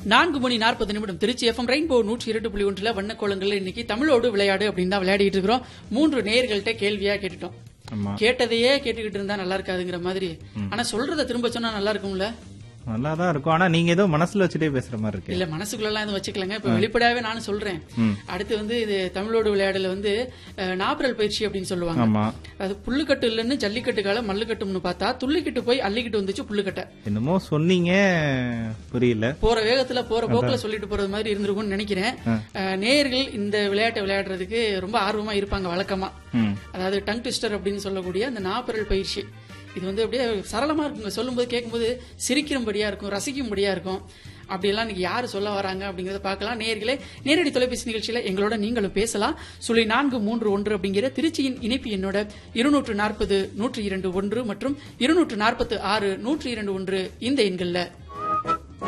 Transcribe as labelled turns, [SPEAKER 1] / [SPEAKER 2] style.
[SPEAKER 1] நான்கு மணி நாற்பது நிமிடம் திருச்சி எஃப்எம் ரெயின்போ நூற்றி இரண்டு புள்ளி ஒன்றுல வண்ணக்கோலங்கள் இன்னைக்கு தமிழோடு விளையாடு அப்படின்னு தான் விளையாடிட்டு இருக்கிறோம் மூன்று நேயர்கள்ட்ட கேள்வியா கேட்டுட்டோம்
[SPEAKER 2] ஆமா
[SPEAKER 1] கேட்டதையே கேட்டுக்கிட்டு இருந்தா நல்லா இருக்காதுங்கிற மாதிரி ஆனா சொல்றத திரும்ப சொன்னா நல்லா இருக்கும்ல
[SPEAKER 2] நல்லா தான் இருக்கும் ஆனா நீங்க ஏதோ மனசுல வச்சுட்டே பேசுற மாதிரி இருக்கு
[SPEAKER 1] இல்ல மனசுக்குள்ள எல்லாம் எதுவும் வச்சுக்கலங்க இப்ப வெளிப்படையாவே நானும் சொல்றேன்
[SPEAKER 2] ம்.
[SPEAKER 1] அடுத்து வந்து இது தமிழோடு விளையாடுல வந்து அஹ், நாப்பரல் பயிற்சி அப்படின்னு சொல்லுவாங்க
[SPEAKER 2] ஆமா
[SPEAKER 1] அது புல்லுக்கட்டு இல்லைன்னு ஜல்லிக்கட்டு கால மல்லுக்கட்டும்னு பார்த்தா துள்ளிக்கிட்டு போய் அள்ளிக்கிட்டு வந்துச்சு புல்லுக்கட்டை
[SPEAKER 2] என்னமோ சொன்னீங்க புரியல
[SPEAKER 1] போற வேகத்துல போற போக்குல சொல்லிட்டு போறது மாதிரி இருந்திருக்கும்னு நினைக்கிறேன் அஹ், நேயர்கள் இந்த விளையாட்டை விளையாடுறதுக்கு ரொம்ப ஆர்வமா இருப்பாங்க வழக்கமா
[SPEAKER 2] ம்
[SPEAKER 1] அதாவது டங் ட்விஸ்டர் அப்படின்னு சொல்லக்கூடிய அந்த நாப்பரல் பயிற்சி இது வந்து அப்படியே சரளமா இருக்குங்க சொல்லும்போது கேட்கும்போது சிரிக்கும்படியா இருக்கும் ரசிக்கும்படியா இருக்கும் அப்படியெல்லாம் இன்னைக்கு யாரு சொல்ல வராங்க அப்படிங்கறத பார்க்கலாம் நேயர்களே நேரடி தொலைபேசி நிகழ்ச்சியில எங்களோட நீங்களும் பேசலாம் சுழி நான்கு மூன்று ஒன்று அப்படிங்கிற திருச்சியின் இணைப்பு என்னோட இருநூற்று நாற்பது நூற்றி இரண்டு ஒன்று மற்றும் இருநூற்று நாற்பத்து ஆறு நூற்றி இரண்டு ஒன்று இந்த எண்கள்ல